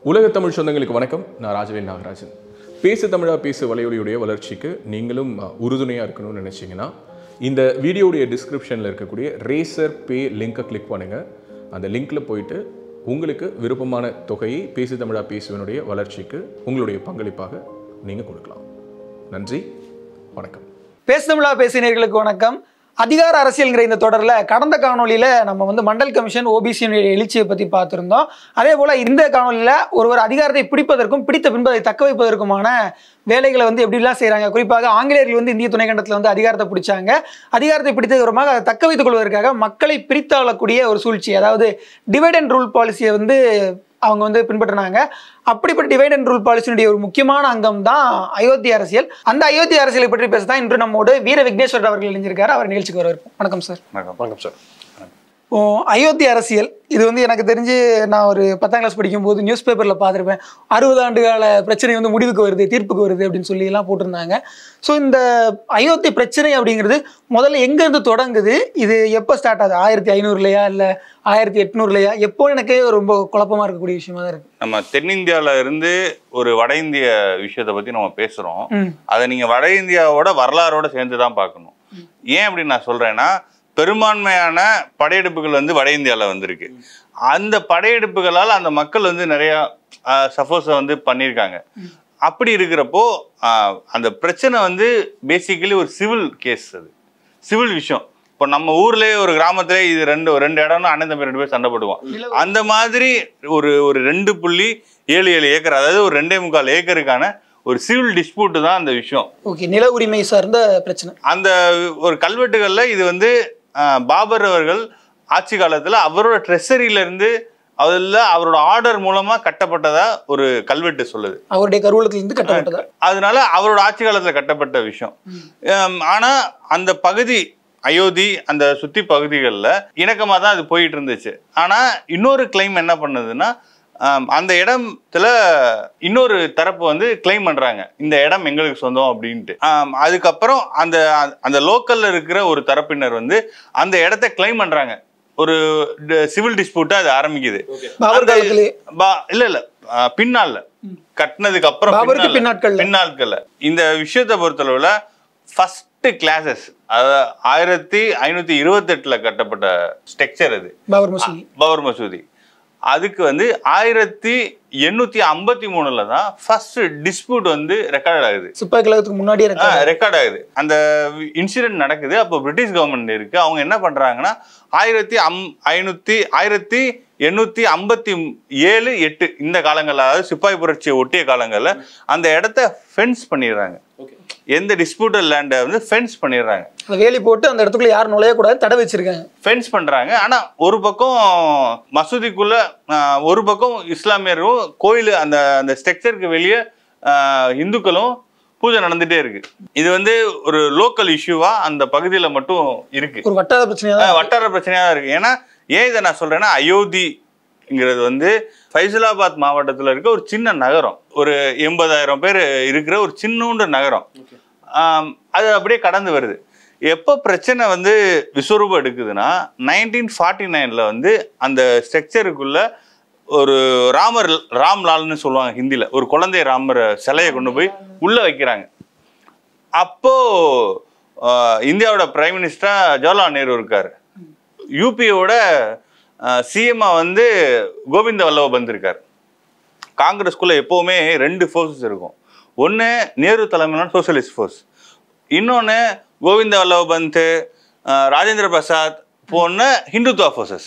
உலக தமிழ் சொந்தங்களுக்கு வணக்கம் நான் ராஜவேல் நாகராஜன் பேசு தமிழா பேசு வலையொலியுடைய வளர்ச்சிக்கு நீங்களும் உறுதுணையாக இருக்கணும்னு நினச்சிங்கன்னா இந்த வீடியோடைய டிஸ்கிரிப்ஷனில் இருக்கக்கூடிய ரேசர் பே லிங்கை கிளிக் பண்ணுங்கள் அந்த லிங்க்கில் போயிட்டு உங்களுக்கு விருப்பமான தொகையை பேசு தமிழா பேசுவனுடைய வளர்ச்சிக்கு உங்களுடைய பங்களிப்பாக நீங்கள் கொடுக்கலாம் நன்றி வணக்கம் பேசு தமிழா பேசினர்களுக்கு வணக்கம் அதிகார அரசியல்ங்கிற இந்த தொடரில் கடந்த காணொலியில் நம்ம வந்து மண்டல் கமிஷன் ஓபிசியினுடைய எழுச்சியை பற்றி பார்த்துருந்தோம் அதே போல் இந்த காணொலியில் ஒருவர் அதிகாரத்தை பிடிப்பதற்கும் பிடித்த பின்பு அதை தக்க வைப்பதற்குமான வேலைகளை வந்து எப்படிலாம் செய்கிறாங்க குறிப்பாக ஆங்கிலேயர்கள் வந்து இந்திய துணைக்கண்டத்தில் வந்து அதிகாரத்தை பிடிச்சாங்க அதிகாரத்தை பிடித்தது விதமாக அதை தக்க வைத்துக் கொள்வதற்காக மக்களை பிரித்தாளக்கூடிய ஒரு சூழ்ச்சி அதாவது டிவைட் அண்ட் ரூல் பாலிசியை வந்து அவங்க வந்து பின்பற்றினாங்க அப்படிப்பட்ட டிவைட் அண்ட் ரூல் பாலிசியினுடைய ஒரு முக்கியமான அங்கம் தான் அயோத்தி அரசியல் அந்த அயோத்தி அரசியலை பற்றி பேச தான் இன்று நம்மோடு வீர விக்னேஸ்வரர் அவர்கள் இணைஞ்சிருக்காரு அவர் நிகழ்ச்சிக்கு வரவேற்போம் வணக்கம் சார் வணக்கம் வணக்கம் சார் இப்போ அயோத்தி அரசியல் இது வந்து எனக்கு தெரிஞ்சு நான் ஒரு பத்தாம் கிளாஸ் படிக்கும்போது நியூஸ் பேப்பரில் பார்த்துருப்பேன் அறுபது ஆண்டு கால பிரச்சனை வந்து முடிவுக்கு வருது தீர்ப்புக்கு வருது அப்படின்னு சொல்லி எல்லாம் போட்டிருந்தாங்க ஸோ இந்த அயோத்தி பிரச்சனை அப்படிங்கிறது முதல்ல எங்கேருந்து தொடங்குது இது எப்போ ஸ்டார்ட் ஆகுது ஆயிரத்தி ஐநூறுலையா இல்லை ஆயிரத்தி எட்நூறுலையா எப்போ எனக்கே ரொம்ப குழப்பமா இருக்கக்கூடிய விஷயமா தான் இருக்கு நம்ம தென்னிந்தியால இருந்து ஒரு வட இந்திய விஷயத்தை பத்தி நம்ம பேசுறோம் ம் அதை நீங்க வட இந்தியாவோட வரலாறோட சேர்ந்து தான் பார்க்கணும் ஏன் அப்படின்னு நான் சொல்றேன்னா பெரும்பான்மையான படையெடுப்புகள் வந்து வட இந்தியாவில் வந்திருக்கு அந்த படையெடுப்புகளால் அந்த மக்கள் வந்து நிறைய சப்போஸை வந்து பண்ணியிருக்காங்க அப்படி இருக்கிறப்போ ஆஹ், அந்த பிரச்சனை வந்து பேசிக்கலி ஒரு சிவில் கேஸ் அது சிவில் விஷயம் இப்போ நம்ம ஊர்லயே ஒரு கிராமத்துல இது ரெண்டு ரெண்டு இடம்னா அண்ணன் தம்பி ரெண்டு பேர் சண்டை போடுவான் அந்த மாதிரி ஒரு ஒரு ரெண்டு புள்ளி ஏழு ஏழு ஏக்கர் அதாவது ஒரு ரெண்டே முக்கால் ஏக்கருக்கான ஒரு சிவில் டிஸ்பியூட் தான் அந்த விஷயம் ஓகே நில உரிமை சார்ந்த பிரச்சனை அந்த ஒரு கல்வெட்டுகள்ல இது வந்து ஆஹ், பாபர் அவர்கள் ஆட்சி காலத்துல அவரோட ட்ரெஸரியில இருந்து அதில் அவரோட ஆர்டர் மூலமா கட்டப்பட்டதா ஒரு கல்வெட்டு சொல்லுது அவருடைய கருவூலத்திலிருந்து கட்டப்பட்டதா அதனால அவரோட ஆட்சி காலத்துல கட்டப்பட்ட விஷயம் ஆம், ஆனா அந்த பகுதி அயோத்தி அந்த சுத்தி பகுதிகளில் இணக்கமாக தான் அது போயிட்டு இருந்துச்சு ஆனா இன்னொரு கிளைம் என்ன பண்ணுதுன்னா ஆம், அந்த இடத்துல இன்னொரு தரப்பு வந்து கிளைம் பண்றாங்க இந்த இடம் எங்களுக்கு சொந்தம் அப்படின்ட்டு ஆம், அதுக்கப்புறம் அந்த அந்த லோக்கல்ல இருக்கிற ஒரு தரப்பினர் வந்து அந்த இடத்த கிளைம் பண்றாங்க ஒரு சிவில் டிஸ்பியூட்டா அது ஆரம்பிக்குது பாபர் அந்த- காலத்திலே பா- இல்ல இல்ல ஆ, பின்னால கட்டினதுக்கு அப்புறம் பாபருக்கு பின்னால- பின்னாட்கள்ல. பின்னாட்கள்ல இந்த விஷயத்தை பொறுத்தளவுல ஃபர்ஸ்ட் கிளாஸஸ் அதாவது ஆயிரத்தி ஐநூத்தி இருபத்தெட்டுல கட்டப்பட்ட ஸ்ட்ரக்சர் அது பாபர் மசூதி பவர் மசூதி அதுக்கு வந்து ஆயிரத்தி எண்ணூத்தி ஐம்பத்தி மூணுல தான் ஃபர்ஸ்ட் டிஸ்பியூட் வந்து ரெக்கார்ட் ஆகுது சிப்பாய் கழகத்துக்கு முன்னாடியே இருக்கு ரெக்கார்ட் ஆகுது அந்த இன்சிடென்ட் நடக்குது அப்போ பிரிட்டிஷ் கவர்மெண்ட் இருக்கு அவங்க என்ன பண்றாங்கன்னா ஆயிரத்தி அம் ஐநூத்தி ஆயிரத்தி எண்ணூத்தி ஐம்பத்தி ஏழு எட்டு இந்த காலங்கள்ல அதாவது சிப்பாய் புரட்சியை ஒட்டிய காலங்கள்ல அந்த இடத்த ஃபென்ஸ் பண்ணிடுறாங்க எந்த டிஸ்பியூட்டட் லேண்டை வந்து ஃபென்ஸ் பண்ணிடுறாங்க அந்த வேலி போட்டு அந்த இடத்துக்குள்ள யாரும் நுழையக்கூடாது தடை வச்சிருக்காங்க ஃபென்ஸ் பண்றாங்க ஆனா ஒரு பக்கம் மசூதிக்குள்ள ஆஹ், ஒரு பக்கம் இஸ்லாமியரும் கோயில் அந்த அந்த ஸ்ட்ரக்சருக்கு வெளியே ஆஹ், இந்துக்களும் பூஜை நடந்துட்டே இருக்கு இது வந்து ஒரு லோக்கல் இஷ்யூவா அந்த பகுதியில மட்டும் இருக்கு ஒரு வட்டார பிரச்சனையா தான் ஆஹ், வட்டார பிரச்சனையா தான் இருக்கு ஏன்னா ஏன் இதை நான் சொல்றேன்னா அயோத்திங்கிறது வந்து ஃபைசலாபாத் மாவட்டத்தில் இருக்க ஒரு சின்ன நகரம் ஒரு எண்பதாயிரம் பேர் இருக்கிற ஒரு சின்னூண்டு நகரம் ஆம், அது அப்படியே கடந்து வருது எப்போ பிரச்சனை வந்து விஸ்வரூபம் எடுக்குதுன்னா நைன்டீன் ஃபார்ட்டி நைனில் வந்து அந்த ஸ்ட்ரக்சருக்குள்ள ஒரு ராமர் ராம்லால்னு சொல்லுவாங்க ஹிந்தியில் ஒரு குழந்தை ராமர் சிலையை கொண்டு போய் உள்ளே வைக்கிறாங்க அப்போ ஆஹ், இந்தியாவோட பிரைம் மினிஸ்டரா ஜவஹர்லால் நேரு இருக்காரு யூபியோட சிஎம்ஆ வந்து கோவிந்த வல்லப பந்த் இருக்கார் காங்கிரஸ்குள்ள எப்போவுமே ரெண்டு ஃபோர்ஸஸ் இருக்கும் ஒன்று நேரு தலைமையிலான சோஷலிஸ்ட் ஃபோர்ஸ் இன்னொன்று கோவிந்த வல்லப பந்த் ஆஹ், ராஜேந்திர பிரசாத் போன்ற ஹிந்துத்வா ஃபோர்ஸஸ்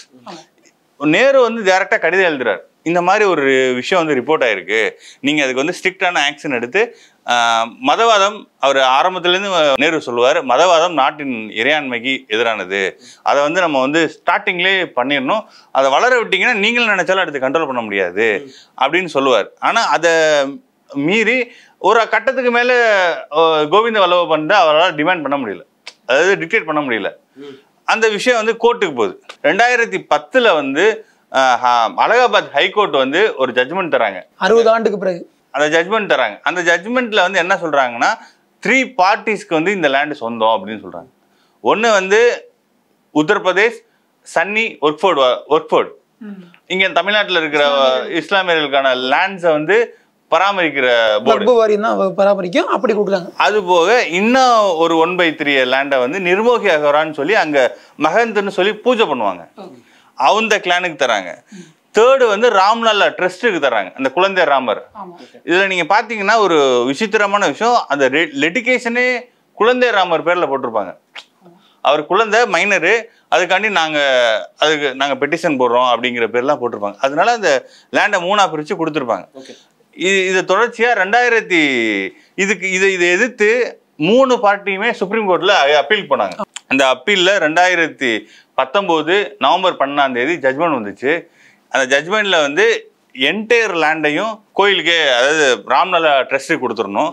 நேரு வந்து டைரெக்டாக கடிதம் எழுதுறாரு இந்த மாதிரி ஒரு விஷயம் வந்து ரிப்போர்ட் ஆயிருக்கு நீங்கள் அதுக்கு வந்து ஸ்ட்ரிக்டான ஆக்ஷன் எடுத்து ஆஹ், மதவாதம் அவர் ஆரம்பத்துலேருந்து நேரு சொல்லுவார் மதவாதம் நாட்டின் இறையாண்மைக்கு எதிரானது அதை வந்து நம்ம வந்து ஸ்டார்டிங்லேயே பண்ணிடணும் அதை வளர விட்டீங்கன்னா நீங்களும் நினைச்சாலும் அடுத்து கண்ட்ரோல் பண்ண முடியாது அப்படின்னு சொல்லுவார் ஆனால் அதை மீறி ஒரு கட்டத்துக்கு மேலே கோவிந்த வல்லப பந்த் அவரால் டிமாண்ட் பண்ண முடியல அதாவது டிக்டேட் பண்ண முடியல அந்த விஷயம் வந்து கோர்ட்டுக்கு போகுது ரெண்டாயிரத்தி பத்துல வந்து ஆஹ், ஹா- அலகாபாத் ஹைகோர்ட் வந்து ஒரு ஜட்ஜ்மெண்ட் தராங்க அறுபது ஆண்டுக்கு பிறகு அந்த ஜட்ஜ்மெண்ட் தராங்க அந்த ஜட்ஜ்மெண்ட்ல வந்து என்ன சொல்றாங்கன்னா த்ரீ பார்ட்டிஸ்க்கு வந்து இந்த லேண்டு சொந்தம் அப்படின்னு சொல்றாங்க ஒன்று வந்து உத்தரப்பிரதேஷ் சன்னி ஒர்க்ஃபோர்ட் ஒர்க்ஃபோர்ட் இங்க தமிழ்நாட்டுல இருக்கிற இஸ்லாமியர்களுக்கான லேண்ட்ஸை வந்து பராமரிக்கிற போர்டு வக்பு வாரியம் தான் அவ பராமரிக்கும் அப்படி கொடுக்குறாங்க அது போக இன்னும் ஒரு ஒன் பை த்ரீ லேண்டை வந்து நிர்மோகி அகரான்னு சொல்லி அங்க மகந்துன்னு சொல்லி பூஜை பண்ணுவாங்க அந்த கிளானுக்கு தராங்க தேர்டு வந்து ராம்லல்லா ட்ரஸ்ட்டுக்கு தராங்க அந்த குழந்தை ராமர் இதுல நீங்க பாத்தீங்கன்னா ஒரு விசித்திரமான விஷயம் அந்த லெடிகேஷனே குழந்தை ராமர் பேர்ல போட்டிருப்பாங்க அவர் குழந்தை மைனரு அதுக்காண்டி நாங்க அதுக்கு நாங்க பெட்டிஷன் போடுறோம் அப்படிங்கிற பேர்லாம் போட்டிருப்பாங்க அதனால அந்த லேண்டை மூணா பிரிச்சு கொடுத்துருப்பாங்க இது இது தொடர்ச்சியா ரெண்டாயிரத்தி இதுக்கு இதை இதை எதிர்த்து மூணு பார்ட்டியுமே சுப்ரீம் கோர்ட்ல அப்பீல் பண்ணாங்க அந்த அப்பீல்ல ரெண்டாயிரத்தி பத்தொம்போது நவம்பர் பன்னெண்டாம் தேதி ஜட்மெண்ட் வந்துச்சு அந்த ஜட்மெண்ட்ல வந்து என்டையர் லேண்டையும் கோயிலுக்கே அதாவது ராம்நலா ட்ரஸ்ட்டுக்கு கொடுத்துடணும்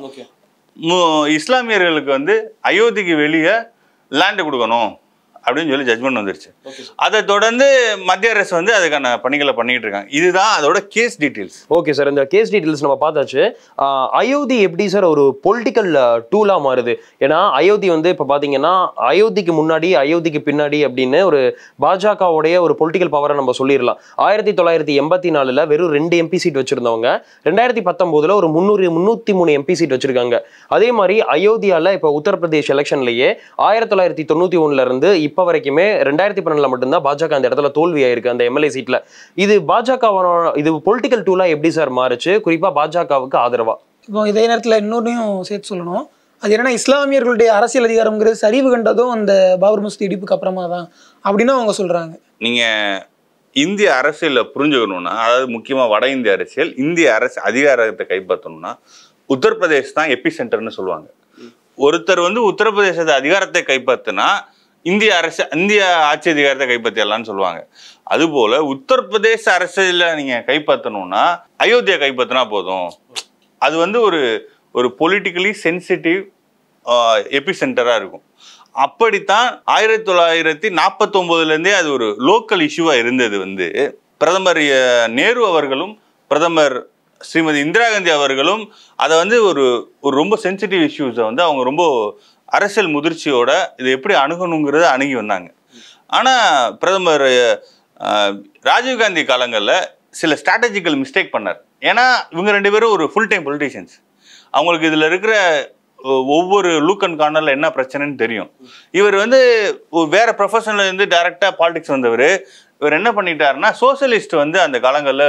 மு- இஸ்லாமியர்களுக்கு வந்து அயோத்திக்கு வெளியே லேண்டு கொடுக்கணும் அப்படின்னு சொல்லி ஜட்மெண்ட் வந்துருச்சு அதை தொடர்ந்து மத்திய அரசு வந்து அதுக்கான பணிகளை பண்ணிட்டு இருக்காங்க இதுதான் அதோட கேஸ் டீட்டெயில்ஸ் ஓகே சார் இந்த கேஸ் டீடைல்ஸ் நம்ம பார்த்தாச்சு ஆஹ் அயோத்தி எப்படி சார் ஒரு பொலிட்டிக்கல் டூலா மாறுது ஏன்னா அயோத்தி வந்து இப்போ பார்த்தீங்கன்னா அயோத்திக்கு முன்னாடி அயோத்திக்கு பின்னாடி அப்படின்னு ஒரு பாஜகவுடைய ஒரு பொலிட்டிக்கல் பவரை நம்ம சொல்லிடலாம் ஆயிரத்தி தொள்ளாயிரத்தி எண்பத்தி நாலுல வெறும் ரெண்டு எம்பி சீட் வச்சிருந்தவங்க ரெண்டாயிரத்தி பத்தொன்பதுல ஒரு முந்நூறு முந்நூத்தி மூணு எம்பி சீட் வச்சிருக்காங்க அதே மாதிரி அயோத்தியால இப்போ உத்தரப்பிரதேஷ் எலெக்ஷன்லயே ஆயிரத்தி தொள்ளாயிரத்தி தொண்ணூத்தி ஒண்ணுல இருந்து இப்போ வரைக்குமே ரெண்டாயிரத்தி பன்னெண்டுல மட்டும்தான் பாஜக அந்த இடத்துல தோல்வி ஆயிருக்கு அந்த எம்எல்ஏ சீட்ல இது பாஜக இது பொலிட்டிக்கல் டூலா எப்படி சார் மாறுச்சு குறிப்பா பாஜகவுக்கு ஆதரவா இப்போ இதே நேரத்தில் இன்னொன்றையும் சேர்த்து சொல்லணும் அது என்னன்னா இஸ்லாமியர்களுடைய அரசியல் அதிகாரம்ங்கிறது சரிவு கண்டதும் அந்த பாபர் மசூதி இடிப்புக்கு அப்புறமா தான் அப்படின்னு அவங்க சொல்றாங்க நீங்க இந்திய அரசியல்ல புரிஞ்சுக்கணும்னா அதாவது முக்கியமா வட இந்திய அரசியல் இந்திய அரசு அதிகாரத்தை கைப்பற்றணும்னா உத்தரப்பிரதேஷ் தான் எபி சென்டர்னு சொல்லுவாங்க ஒருத்தர் வந்து உத்தரப்பிரதேசத்தை அதிகாரத்தை கைப்பற்றினா இந்திய அரசு இந்திய ஆட்சி அதிகாரத்தை கைப்பற்றிடலாம்னு சொல்லுவாங்க அதுபோல உத்தரப்பிரதேச அரசியல நீங்க கைப்பற்றணும்னா அயோத்தியா கைப்பற்றினா போதும் அது வந்து ஒரு ஒரு பொலிட்டிக்கலி சென்சிட்டிவ் எபி சென்டராக இருக்கும் அப்படித்தான் ஆயிரத்தி தொள்ளாயிரத்தி நாற்பத்தொம்போதுலேருந்தே அது ஒரு லோக்கல் இஷ்யூவாக இருந்தது வந்து பிரதமர் அஹ், நேரு அவர்களும் பிரதமர் ஸ்ரீமதி இந்திரா காந்தி அவர்களும் அதை வந்து ஒரு ஒரு ரொம்ப சென்சிட்டிவ் இஷ்யூஸை வந்து அவங்க ரொம்ப அரசியல் முதிர்ச்சியோட இதை எப்படி அணுகணுங்கிறத அணுகி வந்தாங்க ஆனால் பிரதமர் அஹ், ராஜீவ்காந்தி காலங்களில் சில ஸ்ட்ராட்டஜிக்கல் மிஸ்டேக் பண்ணார் ஏன்னா இவங்க ரெண்டு பேரும் ஒரு ஃபுல் டைம் பொலிட்டிஷியன்ஸ் அவங்களுக்கு இதில் இருக்கிற ஒ- ஒவ்வொரு லூக் அண்ட் கார்னரில் என்ன பிரச்சனைன்னு தெரியும் இவர் வந்து ஒரு வேற ப்ரொஃபஷனில் இருந்து டைரெக்டாக பாலிடிக்ஸ் வந்தவர் இவர் என்ன பண்ணிட்டாருன்னா சோஷலிஸ்ட் வந்து அந்த காலங்களில்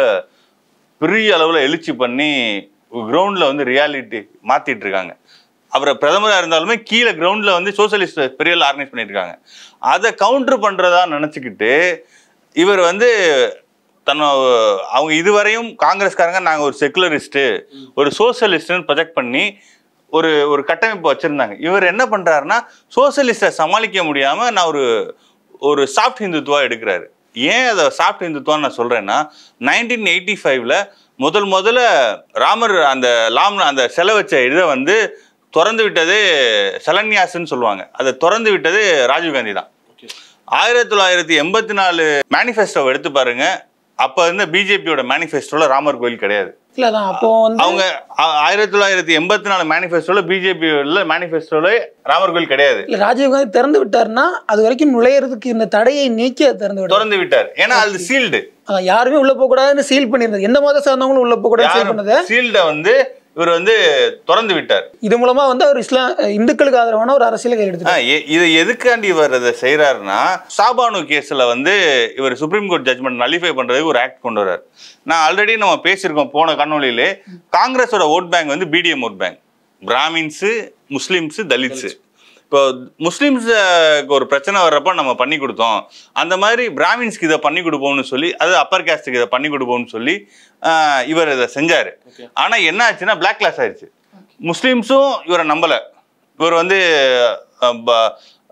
பெரிய அளவில் எழுச்சி பண்ணி கிரவுண்டில் வந்து ரியாலிட்டி மாற்றிட்டு இருக்காங்க அவரை பிரதமராக இருந்தாலுமே கீழே கிரவுண்டில் வந்து சோஷலிஸ்ட் பெரிய ஆர்கனைஸ் பண்ணிட்டு இருக்காங்க அதை கவுண்டர் பண்ணுறதா நினச்சிக்கிட்டு இவர் வந்து தன்னை அவங்க இதுவரையும் காங்கிரஸ்காரங்க நாங்கள் ஒரு செக்குலரிஸ்ட்டு ஒரு சோஷலிஸ்ட்னு ப்ரொஜெக்ட் பண்ணி ஒரு ஒரு கட்டமைப்பு வச்சுருந்தாங்க இவர் என்ன பண்ணுறாருன்னா சோஷலிஸ்ட்டை சமாளிக்க முடியாமல் நான் ஒரு ஒரு சாஃப்ட் ஹிந்துத்துவா எடுக்கிறாரு ஏன் அதை சாஃப்ட் ஹிந்துத்துவான்னு நான் சொல்கிறேன்னா நைன்டீன் எயிட்டி ஃபைவ்ல முதல் முதல்ல ராமர் அந்த லாம் அந்த சிலை வச்ச இதை வந்து திறந்து விட்டது சலன்யாஸ்ன்னு சொல்லுவாங்க அதை திறந்து விட்டது ராஜீவ்காந்தி தான் ஆயிரத்தி தொள்ளாயிரத்தி எண்பத்தி நாலு மேனிஃபெஸ்டோவை எடுத்து பாருங்க அப்போ இருந்த பிஜேபியோட மேனிஃபெஸ்டோல ராமர் கோயில் கிடையாது இல்ல அதான் அப்போ வந்து அவங்க ஆ- ஆயிரத்தி தொள்ளாயிரத்தி எண்பத்தி நாலு மேனிஃபெஸ்டோல பிஜேபியோட மேனிஃபெஸ்டோல ராமர் கோயில் கிடையாது இல்ல ராஜீவ்காந்தி திறந்து விட்டாருன்னா அது வரைக்கும் நுழையிறதுக்கு இந்த தடையை நீக்கி அதை திறந்து விட்டார் திறந்து விட்டார் ஏன்னா அது சீல்டு அதான் யாருமே உள்ள போக கூடாதுன்னு சீல் பண்ணியிருந்தது எந்த மத சார்ந்தவங்களும் உள்ள போக கூடாதுன்னு சீல் பண்ணது சீல்டை வந்து இவர் வந்து திறந்து விட்டார் இது மூலமா வந்து அவர் இஸ்லாம் இந்துக்களுக்கு ஆதரவான ஒரு அரசியலை கையில் ஆ, எடுத்துட்டார் எ- இதை எதுக்காண்டி இவர் அதை செய்யறாருன்னா சாபானு கேஸ்ல வந்து இவர் சுப்ரீம் கோர்ட் ஜட்மெண்ட் நலிஃபை பண்றதுக்கு ஒரு ஆக்ட் கொண்டு வர்றாரு நான் ஆல்ரெடி நம்ம பேசியிருக்கோம் போன காணொலியிலே காங்கிரஸோட ஓட் பேங்க் வந்து பிடிஎம் vote bank Brahmins Muslims Dalits இப்போ முஸ்லிம்ஸ் ஒரு பிரச்சனை வர்றப்ப நம்ம பண்ணி கொடுத்தோம் அந்த மாதிரி பிராமின்ஸ்க்கு இதை பண்ணி கொடுப்போம்னு சொல்லி அது அப்பர் கேஸ்ட்டுக்கு இதை பண்ணி கொடுப்போம்னு சொல்லி ஆஹ், இவர் இதை செஞ்சாரு ஆனா என்ன ஆச்சுன்னா பிளாக் கிளாஸ் ஆயிடுச்சு முஸ்லிம்ஸும் இவரை நம்பல இவர் வந்து அஹ், பா-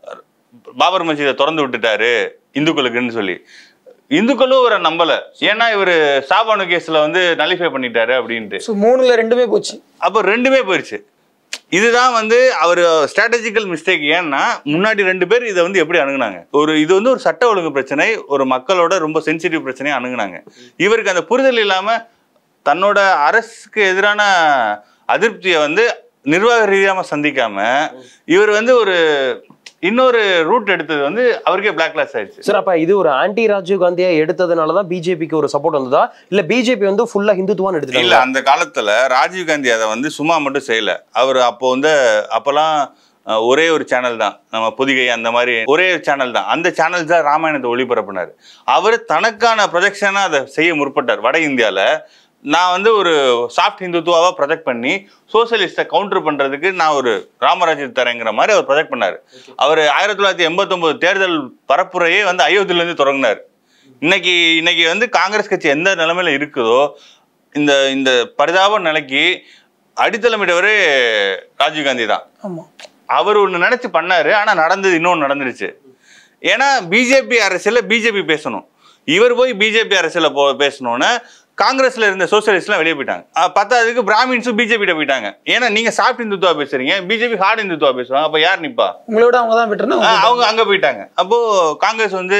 பாபர் மசீதை திறந்து விட்டுட்டாரு இந்துக்களுக்குன்னு சொல்லி இந்துக்களும் இவரை நம்பல ஏன்னா இவர் சாபானு கேஸ்ல வந்து நலிஃபை பண்ணிட்டாரு அப்படின்ட்டு ஸோ மூணுல ரெண்டுமே போச்சு அப்போ ரெண்டுமே போயிடுச்சு இதுதான் வந்து அவர் ஸ்ட்ராட்டஜிக்கல் மிஸ்டேக் ஏன்னா முன்னாடி ரெண்டு பேர் இதை வந்து எப்படி அணுகுனாங்க ஒரு இது வந்து ஒரு சட்ட ஒழுங்கு பிரச்சனை ஒரு மக்களோட ரொம்ப சென்சிட்டிவ் பிரச்சனையை அணுகுனாங்க இவருக்கு அந்த புரிதல் இல்லாம தன்னோட அரசுக்கு எதிரான அதிருப்தியை வந்து நிர்வாக ரீதியாக சந்திக்காம இவர் வந்து ஒரு இன்னொரு ரூட் எடுத்தது வந்து அவருக்கே பிளாக் கிளாஸ் ஆயிடுச்சு சார் அப்ப இது ஒரு ஆன்டி ராஜீவ் காந்தியா எடுத்ததுனால தான் பிஜேபிக்கு ஒரு சப்போர்ட் வந்ததா இல்ல பிஜேபி வந்து ஃபுல்லா ஹிந்துத்துவான்னு இல்ல எடுத்துட்டாங்க அந்த காலத்துல ராஜீவ் காந்தி அதை வந்து சும்மா மட்டும் செய்யல அவர் அப்போ வந்து அப்பெல்லாம் அஹ், ஒரே ஒரு சேனல் தான் நம்ம புதிகை அந்த மாதிரி ஒரே ஒரு சேனல் தான் அந்த சேனல் தான் ராமாயணத்தை ஒளிபரப்பினார் அவர் தனக்கான ப்ரொஜெக்ஷனாக அதை செய்ய முற்பட்டார் வட இந்தியாவில் நான் வந்து ஒரு சாஃப்ட் ஹிந்துத்துவாவை ப்ரொஜெக்ட் பண்ணி சோசியலிஸ்ட்டை கவுண்டர் பண்ணுறதுக்கு நான் ஒரு ராமராஜ்யத்தை தரேங்கிற மாதிரி அவர் ப்ரொஜெக்ட் பண்ணார் அவர் ஆயிரத்தி தொள்ளாயிரத்தி எண்பத்தொம்போது தேர்தல் பரப்புரையே வந்து அயோத்தியிலேருந்து தொடங்கினார் இன்னைக்கு இன்னைக்கு வந்து காங்கிரஸ் கட்சி எந்த நிலைமையில இருக்குதோ இந்த இந்த பரிதாப நிலைக்கு அடித்தளமிட்டவரே ராஜீவ்காந்தி தான் ஆமா அவர் ஒன்று நினைச்சு பண்ணாரு ஆனா நடந்தது இன்னொன்று நடந்துருச்சு ஏன்னா பிஜேபி அரசியல பிஜேபி பேசணும் இவர் போய் பிஜேபி அரசியல போ பேசணும்னு காங்கிரஸ்ல இருந்த சோசியலிஸ்ட்லாம் வெளியே போயிட்டாங்க அஹ் பத்தாவதுக்கு பிராமின்ஸும் பிஜேபி கிட்ட போயிட்டாங்க ஏன்னா நீங்க சாஃப்ட் இந்துத்துவா பேசுறீங்க பிஜேபி ஹார்ட் இந்துத்துவா பேசுவாங்க அப்ப யார் நிப்பா உங்களோட அவங்க தான் விட்டுருந்தா ஆ, அவங்க அங்க போயிட்டாங்க அப்போ காங்கிரஸ் வந்து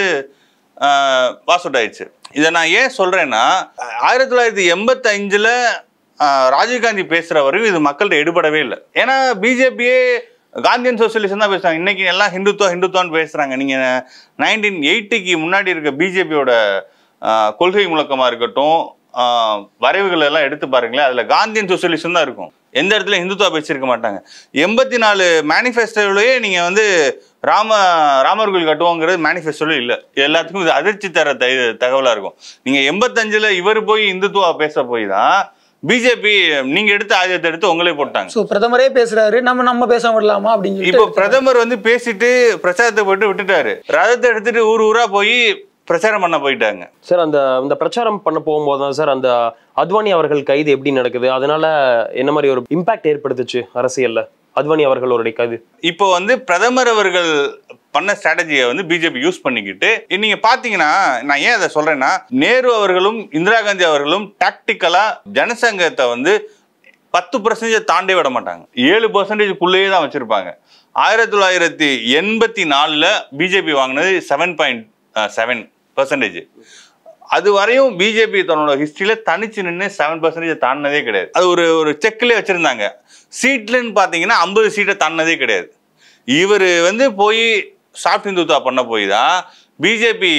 பாஸ் அவுட் ஆயிடுச்சு இதை நான் ஏன் சொல்றேன்னா ஆயிரத்தி தொள்ளாயிரத்தி எண்பத்தஞ்சுல ராஜீவ்காந்தி பேசுற வரையும் இது மக்கள்கிட்ட எடுபடவே இல்லை ஏன்னா பிஜேபியே காந்தியன் சோசியலிசம் தான் பேசுறாங்க இன்னைக்கு எல்லாம் ஹிந்துத்துவா ஹிந்துத்துவான்னு பேசுறாங்க நீங்க நைன்டீன் எயிட்டிக்கு முன்னாடி இருக்க பிஜேபியோட கொள்கை முழக்கமா இருக்கட்டும் ஆ, வரைவுகள் எல்லாம் எடுத்து பாருங்களேன் அதுல காந்தியன் சோசியலிசம் தான் இருக்கும் எந்த இடத்துல இந்துத்துவா பேசியிருக்க மாட்டாங்க எண்பத்தி நாலு மேனிஃபெஸ்டோலயே நீங்க வந்து ராம ராமர் கோயில் கட்டுவோங்கிறது மேனிஃபெஸ்டோல இல்ல எல்லாத்துக்கும் இது அதிர்ச்சி தர த- இது தகவலா இருக்கும் நீங்க எண்பத்தஞ்சுல இவர் போய் இந்துத்துவா பேச போய் தான் பிஜேபி நீங்க எடுத்த ஆயுதத்தை எடுத்து உங்களே போட்டாங்க ஸோ பிரதமரே பேசுறாரு நம்ம நம்ம பேச விடலாமா அப்படின்னு இப்போ சொல்லிட்டு பிரதமர் வந்து பேசிட்டு பிரச்சாரத்தை போட்டு விட்டுட்டாரு ரதத்தை எடுத்துட்டு ஊர் ஊரா போய் பிரச்சாரம் பண்ண போயிட்டாங்க சார் அந்த இந்த பிரச்சாரம் பண்ண போகும்போது தான் சார் அந்த அத்வானி அவர்கள் கைது எப்படி நடக்குது அதனால என்ன மாதிரி ஒரு இம்பாக்ட் ஏற்படுத்துச்சு அரசியல்ல அத்வானி அவர்களுடைய கைது இப்போ வந்து பிரதமர் அவர்கள் பண்ண ஸ்ட்ராட்டஜியை வந்து பிஜேபி யூஸ் பண்ணிக்கிட்டு நீங்க பாத்தீங்கன்னா நான் ஏன் அதை சொல்றேன்னா நேரு அவர்களும் இந்திரா காந்தி அவர்களும் டாக்டிக்கலா ஜனசங்கத்தை வந்து பத்து பர்சன்டேஜ் தாண்டே விட மாட்டாங்க ஏழு பர்சன்டேஜ்க்குள்ளேயே தான் வச்சிருப்பாங்க ஆயிரத்தி தொள்ளாயிரத்தி எண்பத்தி நாலுல பிஜேபி வாங்கினது செவன் பாயிண்ட் செவன் பர்சன்டேஜ் அது வரையும் பிஜேபி தன்னோட ஹிஸ்டரியில தனிச்சு நின்று செவன் பர்சன்டேஜ் தாண்டினதே கிடையாது அது ஒரு ஒரு செக்லேயே வச்சிருந்தாங்க சீட்லன்னு பார்த்தீங்கன்னா ஐம்பது சீட்டை தாண்டினதே கிடையாது இவர் வந்து போய் சாஃப்ட் இந்துத்துவா பண்ண போய் தான் பிஜேபி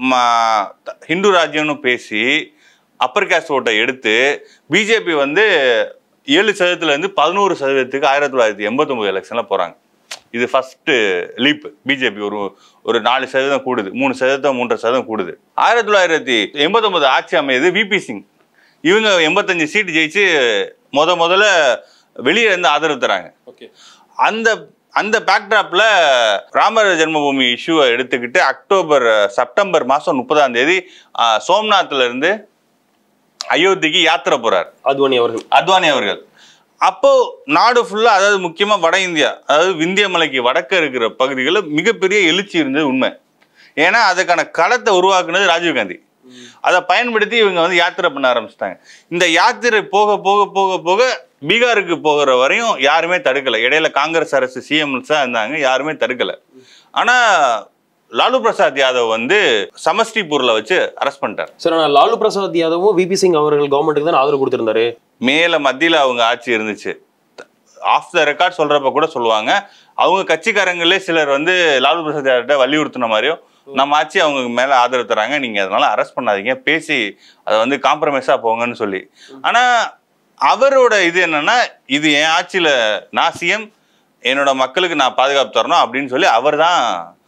ஹிந்து ராஜ்யம்னு பேசி அப்பர் காஸ்ட் ஓட்டை எடுத்து பிஜேபி வந்து ஏழு சதவீதத்துல இருந்து பதினோரு சதவீதத்துக்கு ஆயிரத்தி தொள்ளாயிரத்தி எண்பத்தொம்பது எலெக்ஷன்ல போறாங்க இது ஃபர்ஸ்ட் லீப் பிஜேபி ஒரு ஒரு நாலு சதவீதம் கூடுது மூணு சதவீதம் மூன்றரை சதவீதம் கூடுது ஆயிரத்தி தொள்ளாயிரத்தி எண்பத்தொன்பது ஆட்சி அமையுது விபி சிங் இவங்க எண்பத்தஞ்சு சீட் ஜெயிச்சு முத முதல்ல வெளியே இருந்து ஆதரவு தராங்க அந்த அந்த பேக்ட்ராப்ல ராமர் ஜென்மபூமி இஷ்யூவை எடுத்துக்கிட்டு அக்டோபர் செப்டம்பர் மாசம் முப்பதாம் தேதி ஆஹ், சோம்நாத்ல இருந்து அயோத்திக்கு யாத்திரை போறார் அத்வானி அவர்கள் அத்வானி அவர்கள் அப்போ நாடு ஃபுல்லா அதாவது முக்கியமா வட இந்தியா அதாவது விந்திய மலைக்கு வடக்க இருக்கிற பகுதிகளில் மிகப்பெரிய எழுச்சி இருந்தது உண்மை ஏன்னா அதுக்கான களத்தை உருவாக்குனது ராஜீவ்காந்தி அதை பயன்படுத்தி இவங்க வந்து யாத்திரை பண்ண ஆரம்பிச்சிட்டாங்க இந்த யாத்திரை போக போக போக போக பீகாருக்கு போகிற வரையும் யாருமே தடுக்கல இடையில காங்கிரஸ் அரசு சிஎம்ஸா இருந்தாங்க யாருமே தடுக்கல ஆனா லாலு பிரசாத் யாதவ் வந்து சமஸ்டிபூர்ல வச்சு அரெஸ்ட் பண்ணிட்டார் சார் ஆனால் லாலு பிரசாத் யாதவும் விபி சிங் அவர்கள் கவர்மெண்ட்டுக்கு தான் ஆதரவு கொடுத்திருந்தாரு மேல மத்தியில அவங்க ஆட்சி இருந்துச்சு ஆஃப் த ரெக்கார்ட் சொல்றப்ப கூட சொல்லுவாங்க அவங்க கட்சிக்காரங்களே சிலர் வந்து லாலு பிரசாத் யார்கிட்ட வலியுறுத்தின மாதிரியும் நம்ம ஆட்சி அவங்க மேல ஆதரவு தராங்க நீங்க அதனால அரெஸ்ட் பண்ணாதீங்க பேசி அதை வந்து காம்ப்ரமைஸா போங்கன்னு சொல்லி ஆனா அவரோட இது என்னன்னா இது என் ஆட்சியில நான் சிஎம் என்னோட மக்களுக்கு நான் பாதுகாப்பு தரணும் அப்படின்னு சொல்லி அவர் தான்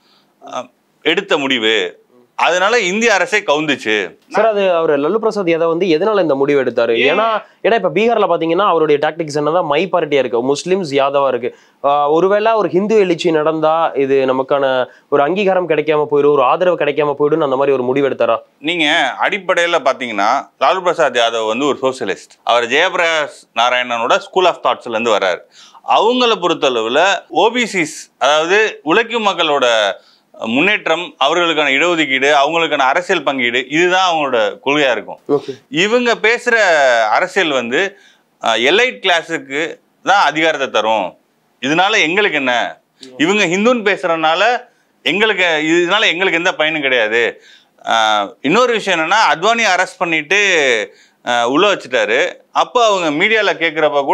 எடுத்த முடிவு அதனால இந்திய அரசே கவுந்துச்சு சார் அது அவர் லல்லு பிரசாத் யாதவ் வந்து எதனால இந்த முடிவு எடுத்தாரு ஏன்னா ஏன்னா இப்ப பீகார்ல பாத்தீங்கன்னா அவருடைய டாக்டிக்ஸ் என்னதான் மை பார்ட்டியா இருக்கு முஸ்லிம்ஸ் யாதவா இருக்கு ஆஹ் ஒருவேளை ஒரு ஹிந்து எழுச்சி நடந்தா இது நமக்கான ஒரு அங்கீகாரம் கிடைக்காம போயிடும் ஒரு ஆதரவு கிடைக்காம போயிடும் அந்த மாதிரி ஒரு முடிவு எடுத்தாரா நீங்க அடிப்படையில பாத்தீங்கன்னா லாலு பிரசாத் யாதவ் வந்து ஒரு சோசியலிஸ்ட் அவர் ஜெயபிரகாஷ் நாராயணனோட ஸ்கூல் ஆஃப் தாட்ஸ்ல இருந்து வர்றாரு அவங்கள பொறுத்தளவுல ஓபிசிஸ் அதாவது உழைக்கும் மக்களோட முன்னேற்றம் அவர்களுக்கான இடஒதுக்கீடு அவங்களுக்கான அரசியல் பங்கீடு இதுதான் அவங்களோட கொள்கையா இருக்கும் இவங்க பேசுற அரசியல் வந்து எலைட் கிளாஸுக்கு தான் அதிகாரத்தை தரும் இதனால எங்களுக்கு என்ன இவங்க ஹிந்துன்னு பேசுறதுனால எங்களுக்கு இதனால எங்களுக்கு எந்த பயனும் கிடையாது ஆஹ் இன்னொரு விஷயம் என்னன்னா அத்வானி அரெஸ்ட் பண்ணிட்டு ஆஹ் உள்ள வச்சுட்டாரு அப்போ அவங்க மீடியாவில் கேட்குறப்ப கூட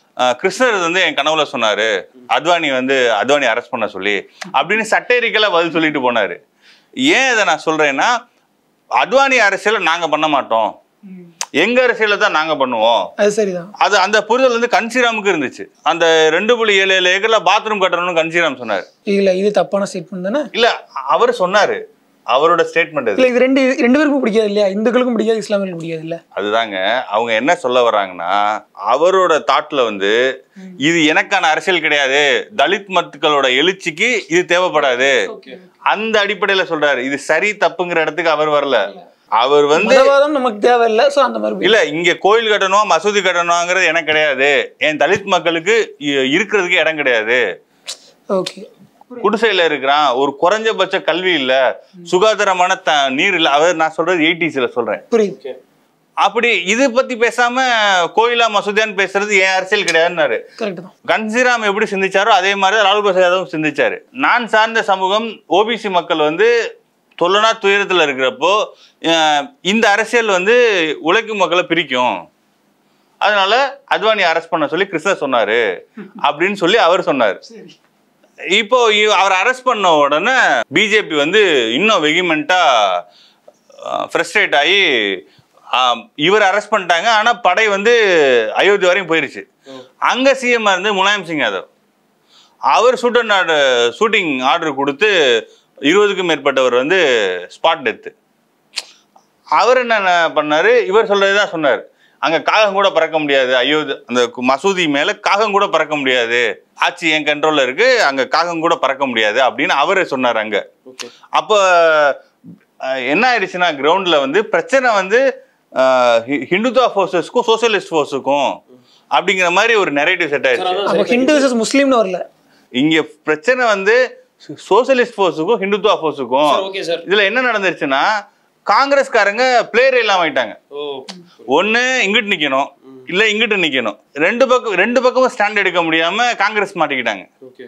அஹ், கிருஷ்ணர் வந்து என் கனவுல சொன்னாரு அத்வானி வந்து அத்வானி அரெஸ்ட் பண்ண சொல்லி அப்படின்னு சட்டேரிக்கலா பதில் சொல்லிட்டு போனாரு ஏன் இதை நான் சொல்றேன்னா அத்வானி அரசியலை நாங்க பண்ண மாட்டோம் எங்க அரசியலை தான் நாங்க பண்ணுவோம் அது சரிதான் அது அந்த புரிதல் வந்து கன்சிராமுக்கு இருந்துச்சு அந்த ரெண்டு புள்ளி ஏழு ஏழு ஏக்கர்ல பாத்ரூம் கட்டணும்னு கன்சிராம் சொன்னார் இல்ல இது தப்பான ஸ்டேட்மெண்ட் தானே இல்ல அவர் சொன்னாரு அவரோட ஸ்டேட்மெண்ட் அது இல்ல இது ரெண்டு ரெண்டு பேருக்கும் பிடிக்காது இல்லையா இந்துக்களுக்கும் பிடிக்காது இஸ்லாமியர்களுக்கும் பிடிக்காது இல்ல அதுதாங்க அவங்க என்ன சொல்ல வர்றாங்கன்னா அவரோட தாட்ல வந்து இது எனக்கான அரசியல் கிடையாது தலித் மக்களோட எழுச்சிக்கு இது தேவைப்படாது அந்த அடிப்படையில சொல்றாரு இது சரி தப்புங்கிற இடத்துக்கு அவர் வரல அவர் வந்து மதவாதம் நமக்கு தேவையில்லை சோ அந்த மாதிரி இல்ல இங்க கோயில் கட்டணும் மசூதி கட்டணுங்கிறது எனக்கு கிடையாது என் தலித் மக்களுக்கு இ- இருக்கிறதுக்கு இடம் கிடையாது ஓகே குடிசையில இருக்கிறான் ஒரு குறைஞ்சபட்ச கல்வி இல்ல சுகாதாரமான த நீர் இல்ல அவர் நான் சொல்றது எயிட்டிஸ்ல சொல்றேன் புரியுது அப்படி இது பத்தி பேசாம கோயிலா மசூதியான்னு பேசுறது ஏன் அரசியல் கிடையாதுன்னாரு கரெக்ட் தான் கன்சிராம் எப்படி சிந்திச்சாரோ அதே மாதிரி தான் லாலு பிரசாத் யாதவும் சிந்திச்சாரு நான் சார்ந்த சமூகம் ஓபிசி மக்கள் வந்து தொல்லனா துயரத்துல இருக்கிறப்போ அஹ், இந்த அரசியல் வந்து உழைக்கும் மக்களை பிரிக்கும் அதனால அத்வானி அரெஸ்ட் பண்ண சொல்லி கிருஷ்ணர் சொன்னாரு அப்படின்னு சொல்லி அவர் சொன்னார் இப்போ இ- அவர் அரெஸ்ட் பண்ண உடனே பிஜேபி வந்து இன்னும் வெகிமெண்டா ஃப்ரஸ்ட்ரேட் ஆகி ஆம், இவர் அரெஸ்ட் பண்ணிட்டாங்க ஆனா படை வந்து அயோத்தி வரையும் போயிருச்சு அங்க சிஎம் இருந்து முலாயம் சிங் யாதவ் அவர் ஷூட் அண்ட் ஷூட்டிங் ஆர்டர் கொடுத்து இருபதுக்கும் மேற்பட்டவர் வந்து ஸ்பாட் டெத்து அவர் என்ன பண்ணாரு இவர் சொல்றதுதான் சொன்னார் அங்க காகம் கூட பறக்க முடியாது ஐயோ அந்த கு- மசூதி மேல காகம் கூட பறக்க முடியாது ஆட்சி என் கண்ட்ரோல்ல இருக்கு அங்க காகம் கூட பறக்க முடியாது அப்படின்னு அவரே சொன்னார் அங்க அப்போ அஹ், என்ன ஆயிடுச்சுன்னா கிரவுண்ட்ல வந்து பிரச்சனை வந்து அஹ், ஹி- ஹிந்துத்துவா ஃபோர்ஸஸ்க்கும் சோசியலிஸ்ட் ஃபோர்ஸுக்கும் அப்படிங்கிற மாதிரி ஒரு நெரேட்டிவ் செட் ஆயிடுச்சு அப்போ ஹிந்து விசஸ் முஸ்லீம்னு வரல இங்க பிரச்சனை வந்து சோசியலிஸ்ட் ஃபோர்ஸுக்கும் ஹிந்துத்துவா ஃபோர்ஸுக்கும் ஓகே சார் இதுல என்ன நடந்துருச்சுன்னா காங்கிரஸ்காரங்க பிளேயர் இல்லாம ஆயிட்டாங்க ஒண்ணு இங்கிட்டு நிக்கணும் இல்ல இங்கிட்டு நிக்கணும் ரெண்டு பக்கம் ரெண்டு பக்கமும் ஸ்டாண்ட் எடுக்க முடியாம காங்கிரஸ் மாட்டிக்கிட்டாங்க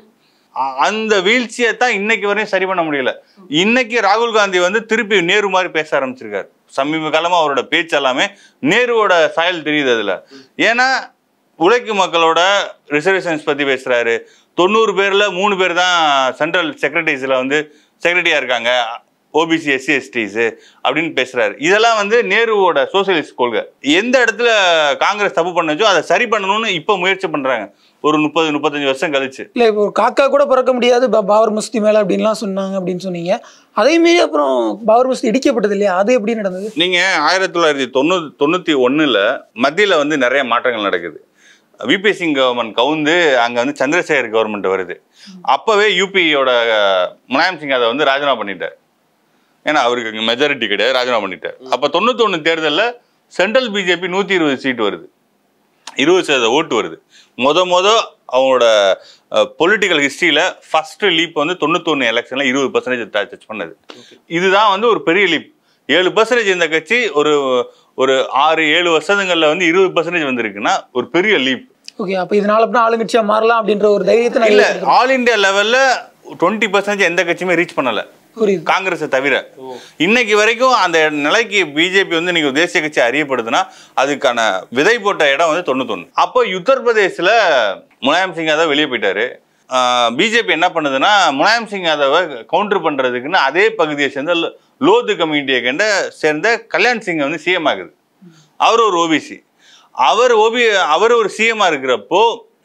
அ- அந்த வீழ்ச்சியை தான் இன்னைக்கு வரையும் சரி பண்ண முடியல இன்னைக்கு ராகுல் காந்தி வந்து திருப்பி நேரு மாதிரி பேச ஆரம்பிச்சிருக்காரு சமீப காலமா அவரோட பேச்சு எல்லாமே நேருவோட சாயல் தெரியுது அதுல ஏன்னா உழைக்கும் மக்களோட ரிசர்வேஷன்ஸ் பத்தி பேசுறாரு தொண்ணூறு பேர்ல மூணு பேர் தான் சென்ட்ரல் செக்ரட்டரிஸ்ல வந்து செக்ரட்டரியா இருக்காங்க ஓபிசி எஸ்சி எஸ்டிஸ் அப்படின்னு பேசுறாரு இதெல்லாம் வந்து நேருவோட சோசியலிஸ்ட் கொள்கை எந்த இடத்துல காங்கிரஸ் தப்பு பண்ணுச்சோ அதை சரி பண்ணணும்னு இப்போ முயற்சி பண்றாங்க ஒரு முப்பது முப்பத்தஞ்சு வருஷம் கழிச்சு இல்ல இப்போ ஒரு காக்கா கூட பறக்க முடியாது பா- பாபர் மஸ்தி மேல அப்படின்லாம் சொன்னாங்க அப்படின்னு சொன்னீங்க அதே மீறி அப்புறம் பாபர் மஸ்தி இடிக்கப்பட்டது இல்லையா அது எப்படி நடந்தது நீங்க ஆயிரத்தி தொள்ளாயிரத்தி தொண்ணூத்தி தொண்ணூத்தி ஒண்ணுல மத்தியில வந்து நிறைய மாற்றங்கள் நடக்குது விபி சிங் கவர்மெண்ட் கவுந்து அங்க வந்து சந்திரசேகர் கவர்மெண்ட் வருது அப்பவே யூபியோட முலாயம் சிங் அதை வந்து ராஜினாமா பண்ணிட்டார் ஏன்னா அவருக்கு அங்க மெஜாரிட்டி கிடையாது ராஜினாமா பண்ணிட்டார் அப்ப தொண்ணூத்தி ஒண்ணு தேர்தல்ல சென்ட்ரல் பிஜேபி நூத்தி இருபது சீட் வருது இருபது சதவீத ஓட்டு வருது முத முத அவங்களோட பொலிட்டிக்கல் ஹிஸ்டரியில ஃபர்ஸ்ட் லீப் வந்து தொண்ணூத்தொன்னு எலெக்ஷன்ல இருபது பர்சன்டேஜ் டச் பண்ணது இதுதான் வந்து ஒரு பெரிய லீப் ஏழு பர்சன்டேஜ் இந்த கட்சி ஒரு ஒரு ஆறு ஏழு வருஷங்கள்ல வந்து இருபது பர்சன்டேஜ் வந்திருக்குன்னா ஒரு பெரிய லீப் ஓகே அப்ப இதனால அப்புறம் ஆளுங்கட்சியா மாறலாம் அப்படின்ற ஒரு தைரியத்தை நான் இல்ல ஏற்படுத்துறேன். ஆல் இந்தியா லெவல்ல டுவெண்ட்டி பர்சன்டேஜ் எந்த கட்சியுமே ரீச் பண்ணல புரியுது காங்கிரஸை தவிர இன்னைக்கு வரைக்கும் அந்த நிலைக்கு பிஜேபி வந்து இன்னைக்கு ஒரு தேசிய கட்சி அறியப்படுதுன்னா அதுக்கான விதை போட்ட இடம் வந்து தொண்ணூத்தொன்னு அப்போ உத்தரப்பிரதேசில் முலாயம் சிங் யாதவ் வெளியே போயிட்டாரு பிஜேபி என்ன பண்ணுதுன்னா முலாயம் சிங் யாதவை கவுண்டர் பண்றதுக்குன்னு அதே பகுதியை சேர்ந்த லோ- லோது கம்யூனிட்டியை கண்ட சேர்ந்த கல்யாண் சிங் வந்து சிஎம் ஆகுது அவர் ஒரு ஓபிசி அவர் ஓபி அவர் ஒரு சிஎம்மா இருக்கிறப்போ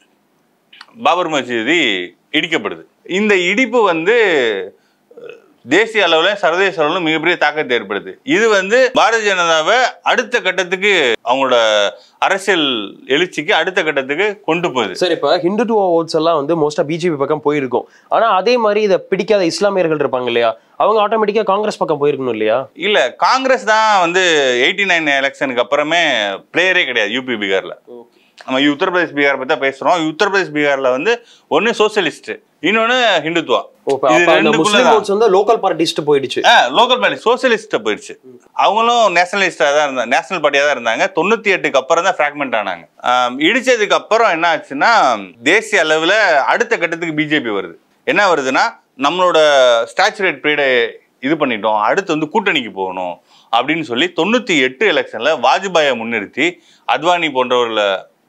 பாபர் மசூதி இடிக்கப்படுது இந்த இடிப்பு வந்து அஹ், தேசிய அளவுல சர்வதேச அளவுல மிகப்பெரிய தாக்கத்தை ஏற்படுது இது வந்து பாரதிய ஜனதாவை அடுத்த கட்டத்துக்கு அவங்களோட அரசியல் எழுச்சிக்கு அடுத்த கட்டத்துக்கு கொண்டு போகுது சார் இப்ப ஹிந்துத்துவ ஓட்ஸ் எல்லாம் வந்து மோஸ்டா பிஜேபி பக்கம் போயிருக்கும் ஆனா அதே மாதிரி இதை பிடிக்காத இஸ்லாமியர்கள் இருப்பாங்க இல்லையா அவங்க ஆட்டோமேட்டிக்கா காங்கிரஸ் பக்கம் போயிருக்கணும் இல்லையா இல்ல காங்கிரஸ் தான் வந்து எயிட்டி நைன் எலெக்ஷனுக்கு அப்புறமே பிளேயரே கிடையாது யூபி பீகார்ல நம்ம உத்தரப்பிரதேஷ் பீகார் பத்தி தான் பேசுறோம் உத்தரப்பிரதேஷ் பீகார்ல வந்து ஒன்னு சோசியலிஸ்ட் இன்னொன்னு ஹிந்துத்துவா ஓ, அப்ப- இது அப்ப அந்த ரெண்டுக்குள்ள முஸ்லீம் தான். ஓட்ஸ் வந்து லோக்கல் பார்ட்டிஸ்ட் போயிடுச்சு லோக்கல் பார்ட்டி சோசியலிஸ்ட்டை போயிடுச்சு அவங்களும் நேஷனலிஸ்டாக தான் இருந்தாங்க நேஷனல் பார்ட்டியாக தான் இருந்தாங்க தொண்ணூற்றி எட்டுக்கு அப்புறம் தான் ஃப்ராக்மெண்ட் ஆனாங்க ஆம், இடிச்சதுக்கு அப்புறம் என்ன ஆச்சுன்னா தேசிய அளவில் அடுத்த கட்டத்துக்கு பிஜேபி வருது என்ன வருதுன்னா நம்மளோட ஸ்டாச்சுரேட் பீரியடை இது பண்ணிட்டோம் அடுத்து வந்து கூட்டணிக்கு போகணும் அப்படின்னு சொல்லி தொண்ணூற்றி எட்டு எலெக்ஷனில் வாஜ்பாயை முன்னிறுத்தி அத்வானி போன்றவர்களை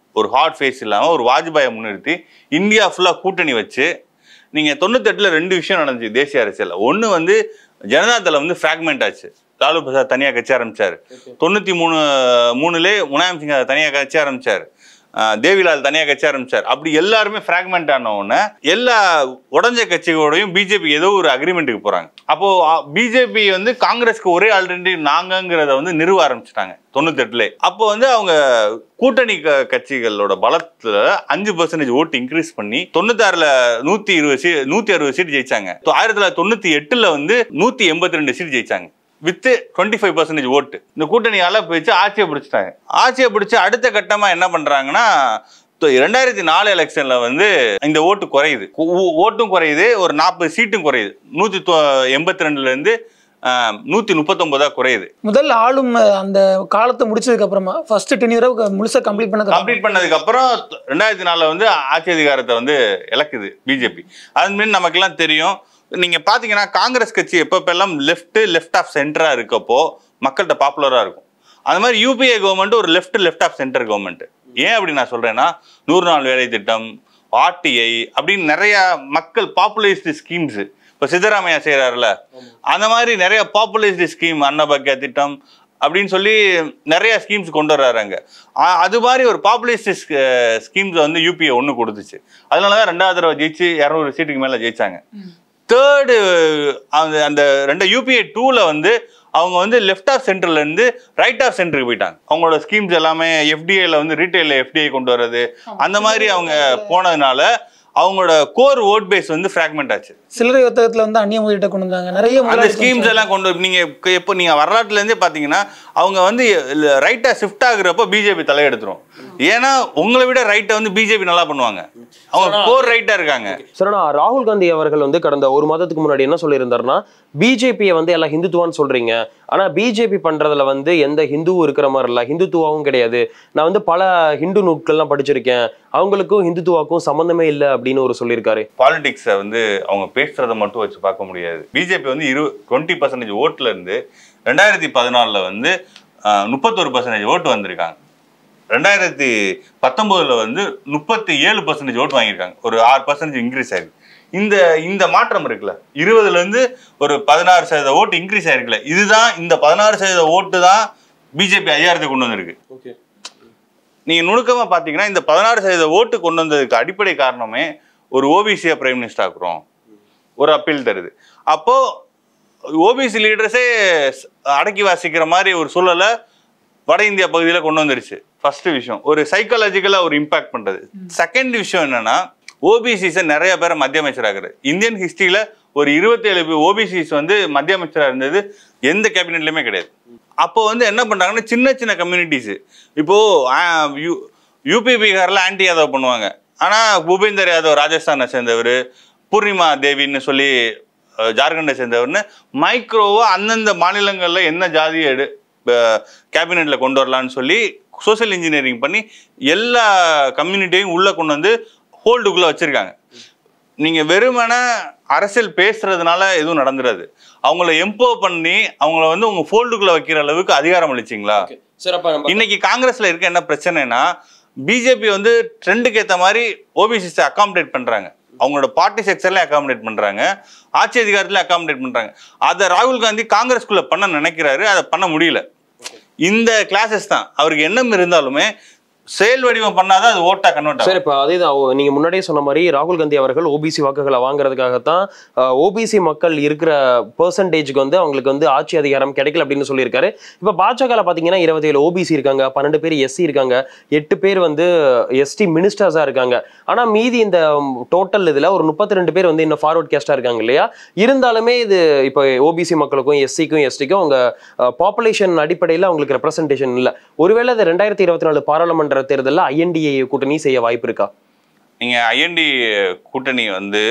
ஒரு ஹார்ட் ஃபேஸ் இல்லாமல் ஒரு வாஜ்பாயை முன்னிறுத்தி இந்தியா ஃபுல்லாக கூட்டணி வச்சு நீங்கள் தொண்ணூத்தெட்டில் ரெண்டு விஷயம் நடந்துச்சு தேசிய அரசியலில் ஒன்று வந்து ஜனதாதளம் வந்து ஃப்ராக்மெண்ட் ஆச்சு லாலு பிரசாத் தனியாக கட்சி ஆரம்பிச்சார் தொண்ணூற்றி மூணு மூணுலே முலாயம் சிங் தனியாக கட்சி ஆரம்பிச்சார் ஆஹ் தேவிலால் தனியாக கட்சி ஆரம்பிச்சார் அப்படி எல்லாருமே ஃப்ராக்மெண்ட் ஆன உடனே எல்லா உடஞ்ச கட்சிகளோடையும் பிஜேபி ஏதோ ஒரு அக்ரிமெண்ட்டுக்கு போறாங்க அப்போ பிஜேபி வந்து காங்கிரஸ்க்கு ஒரே ஆல்டர்னேட்டிவ் நாங்கங்கிறத வந்து நிறுவ ஆரம்பிச்சிட்டாங்க தொண்ணூத்தெட்டுல அப்போ வந்து அவங்க கூட்டணி க- கட்சிகளோட பலத்துல அஞ்சு பர்சன்டேஜ் ஓட்டு இன்க்ரீஸ் பண்ணி தொண்ணூத்தாறுல நூத்தி இருபது சீ நூத்தி அறுபது சீட் ஜெயிச்சாங்க ஆயிரத்தி தொள்ளாயிரத்தி தொண்ணூத்தி எட்டுல வந்து நூத்தி எண்பத்தி ரெண்டு சீட் ஜெயிச்சாங்க வித் டுவெண்ட்டி ஃபைவ் பர்சன்டேஜ் ஓட்டு இந்த கூட்டணியால போயிச்சு ஆட்சியை பிடிச்சிட்டாங்க ஆட்சியை பிடிச்சி அடுத்த கட்டமா என்ன பண்றாங்கன்னா தொ- ரெண்டாயிரத்தி நாலு எலெக்ஷன்ல வந்து இந்த ஓட்டு குறையுது ஓ- ஓட்டும் குறையுது ஒரு நாற்பது சீட்டும் குறையுது நூத்தி தொ- எண்பத்தி ரெண்டுல இருந்து ஆஹ், நூத்தி முப்பத்தொன்பதா குறையுது முதல் ஆளும் அஹ், அந்த காலத்தை முடிச்சதுக்கு அப்புறமா ஃபர்ஸ்ட் டென்யூரை முழுசா கம்ப்ளீட் பண்ணது கம்ப்ளீட் பண்ணதுக்கு அப்புறம் ரெண்டாயிரத்தி நாலுல வந்து ஆட்சி அதிகாரத்தை வந்து இழக்குது பிஜேபி அது மீன் நமக்கெல்லாம் தெரியும் நீங்க பாத்தீங்கன்னா காங்கிரஸ் கட்சி எப்பப்பெல்லாம் லெஃப்ட் லெஃப்ட் ஆஃப் சென்டரா இருக்கப்போ மக்கள்கிட்ட பாப்புலரா இருக்கும் அது மாதிரி யூபிஏ கவர்மெண்ட் ஒரு left left of centre government ஏன் அப்படி நான் சொல்றேன்னா நூறு நாள் வேலை திட்டம் ஆர்டிஐ அப்படின்னு நிறைய மக்கள் பாப்புலேஸ்ட் ஸ்கீம்ஸ் இப்போ சித்தராமையா செய்கிறாருல அந்த மாதிரி நிறைய பாப்புலேஸ்ட் ஸ்கீம் அன்னபாக்கியா திட்டம் அப்படின்னு சொல்லி நிறைய ஸ்கீம்ஸ் கொண்டு வர்றாங்க ஆ- அது மாதிரி ஒரு பாப்புலேஸ்ட் ஸ்கீம்ஸ் வந்து யூபிஏ ஒன்று கொடுத்துச்சு அதனால தான் ரெண்டாவது தடவை ஜெயிச்சு இரநூறு சீட்டுக்கு மேலே ஜெயிச்சாங்க தேர்டு அந்த அந்த ரெண்டு யூபிஏ டூவில் வந்து அவங்க வந்து லெஃப்ட் ஆஃப் சென்டர்ல இருந்து ரைட் ஆஃப் சென்டருக்கு போயிட்டாங்க அவங்களோட ஸ்கீம்ஸ் எல்லாமே எஃப்டிஐல வந்து ரீட்டைல எஃப்டிஐ கொண்டு வர்றது அந்த மாதிரி அவங்க போனதுனால அவங்களோட கோர் ஓட் பேஸ் வந்து ஃப்ராக்மெண்ட் ஆச்சு சில்லறை வர்த்தகத்துல வந்து அந்நிய முதலீட்டை கொண்டு வந்தாங்க நிறைய அந்த முதலாளித்துவம் ஸ்கீம்ஸ் எல்லாம் கொண்டு வந்து- நீங்க இப்ப- எப்போ நீங்க வரலாற்றுல இருந்தே பாத்தீங்கன்னா அவங்க வந்து ரைட்டா ஷிஃப்ட் ஆகுறப்போ பிஜேபி தலையெடுத்துரும் ஏன்னா உங்களை விட ரைட்டை வந்து பிஜேபி நல்லா பண்ணுவாங்க அவங்க கோர் ரைட்டா இருக்காங்க சார் நான் ராகுல் காந்தி அவர்கள் வந்து கடந்த ஒரு மாதத்துக்கு முன்னாடி என்ன சொல்லியிருந்தாருன்னா பிஜேபியை வந்து எல்லாம் ஹிந்துத்துவான்னு சொல்றீங்க ஆனா பிஜேபி பண்றதுல வந்து எந்த ஹிந்துவும் இருக்கிற மாதிரி இல்ல ஹிந்துத்துவாவும் கிடையாது நான் வந்து பல ஹிந்து நூட்கள்லாம் படிச்சிருக்கேன் அவங்களுக்கும் ஹிந்துத்துவாக்கும் சம்மந்தமே இல்லை அப்படின்னு ஒரு சொல்லியிருக்காரு பாலிடிக்ஸை வந்து அவங்க பேசுறத மட்டும் வச்சு பார்க்க முடியாது பிஜேபி வந்து இரு டுவெண்ட்டி பர்சன்டேஜ் ஓட்டுல இருந்து ரெண்டாயிரத்தி பதினாலில் வந்து முப்பத்தொரு பர்சன்டேஜ் ஓட்டு வந்திருக்காங்க ரெண்டாயிரத்தி பத்தொம்போதுல வந்து முப்பத்தி ஏழு பர்சன்டேஜ் ஓட்டு வாங்கியிருக்காங்க ஒரு ஆறு பர்சன்டேஜ் இன்க்ரீஸ் ஆயிருக்கு இந்த இந்த மாற்றம் இருக்குல்ல இருபதுல இருந்து ஒரு பதினாறு சதவீத ஓட்டு இன்க்ரீஸ் ஆயிருக்குல்ல இதுதான் இந்த பதினாறு சதவீத ஓட்டு தான் பிஜேபி ஐயாயிரத்தை கொண்டு வந்திருக்கு நீங்க நுணுக்கமா பாத்தீங்கன்னா இந்த பதினாறு சதவீத ஓட்டு கொண்டு வந்ததுக்கு அடிப்படை காரணமே ஒரு ஓபிசியை பிரைம் மினிஸ்டர் ஆக்குறோம் ஒரு அப்பீல் தருது அப்போ ஓபிசி லீடர்ஸே அடக்கி வாசிக்கிற மாதிரி ஒரு சூழலை வட இந்தியா பகுதியில் கொண்டு வந்துருச்சு ஃபர்ஸ்ட் விஷயம் ஒரு சைக்காலஜிக்கலாக ஒரு இம்பாக்ட் பண்றது செகண்ட் விஷயம் என்னன்னா ஓபிசிஸை நிறைய பேரை மத்திய அமைச்சராகிறது இந்தியன் ஹிஸ்டரியில ஒரு இருபத்தேழு ஓபிசிஸ் வந்து மத்திய அமைச்சராக இருந்தது எந்த கேபினெட்லையுமே கிடையாது அப்போ வந்து என்ன பண்றாங்கன்னா சின்ன சின்ன கம்யூனிட்டிஸ் இப்போ ஆஹ், யூ- யூபி பீகார்ல ஆன்டி யாதவ் பண்ணுவாங்க ஆனா பூபேந்தர் யாதவ் ராஜஸ்தானை சேர்ந்தவர் பூர்ணிமா தேவின்னு சொல்லி அஹ், ஜார்க்கண்டை சேர்ந்தவர்னு மைக்ரோவா அந்தந்த மாநிலங்கள்ல என்ன ஜாதியை எடு கேபினெட்ல கொண்டு வரலான்னு சொல்லி சோஷியல் இன்ஜினியரிங் பண்ணி எல்லா கம்யூனிட்டியும் உள்ள கொண்டு வந்து ஹோல்டுக்குள்ள வச்சிருக்காங்க நீங்க வெறுமனே அரசியல் பேசுறதுனால எதுவும் நடந்துராது அவங்கள எம்போ பண்ணி அவங்கள வந்து உங்க ஃபோல்டுக்குள்ள வைக்கிற அளவுக்கு அதிகாரம் அளிச்சிங்களா சார் அப்ப நம்ம இன்னைக்கு காங்கிரஸ்ல இருக்க என்ன பிரச்சனைனா பிஜேபி வந்து ட்ரெண்டுக்கு ஏத்த மாதிரி ஓபிசிஸை அகாமடேட் பண்றாங்க அவங்களோட பார்ட்டி செக்ஷன்ல அகாமடேட் பண்றாங்க ஆட்சி அதிகாரத்துல அகாமடேட் பண்றாங்க அதை ராகுல் காந்தி காங்கிரஸ்குள்ள பண்ண நினைக்கிறாரு அதை பண்ண முடியல இந்த கிளாஸஸ் தான் அவருக்கு எண்ணம் இருந்தாலுமே செயல் வடிவம் பண்ணாதான் அது ஓட்டா கன்வெர்ட் ஆகும் சார் இப்போ அதே தான் ஓ- நீங்க முன்னாடியே சொன்ன மாதிரி ராகுல் காந்தி அவர்கள் ஓபிசி வாக்குகளை வாங்குறதுக்காகத்தான் ஓபிசி மக்கள் இருக்கிற பெர்சன்டேஜ்க்கு வந்து அவங்களுக்கு வந்து ஆட்சி அதிகாரம் கிடைக்கல அப்படின்னு சொல்லியிருக்காரு இப்போ பாஜகவில் பார்த்தீங்கன்னா இருபத்தேழு ஓபிசி இருக்காங்க பன்னெண்டு பேர் எஸ்சி இருக்காங்க எட்டு பேர் வந்து எஸ்டி மினிஸ்டர்ஸாக இருக்காங்க ஆனால் மீதி இந்த டோட்டல் இதில் ஒரு முப்பத்தி ரெண்டு பேர் வந்து இன்னும் ஃபார்வர்ட் கேஸ்டாக இருக்காங்க இல்லையா இருந்தாலுமே இது இப்போ ஓபிசி மக்களுக்கும் எஸ்சிக்கும் எஸ்டிக்கும் அவங்க பாப்புலேஷன் அடிப்படையில் அவங்களுக்கு ரெப்ரசன்டேஷன் இல்லை ஒருவேளை இது ரெண்டாயிரத்தி இருபத்தி நாலு பாராளுமன்ற தேர்தலில் ஐஎன்டிஏ கூட்டணி செய்ய வாய்ப்பு இருக்கா நீங்க ஐஎன்டி கூட்டணி வந்து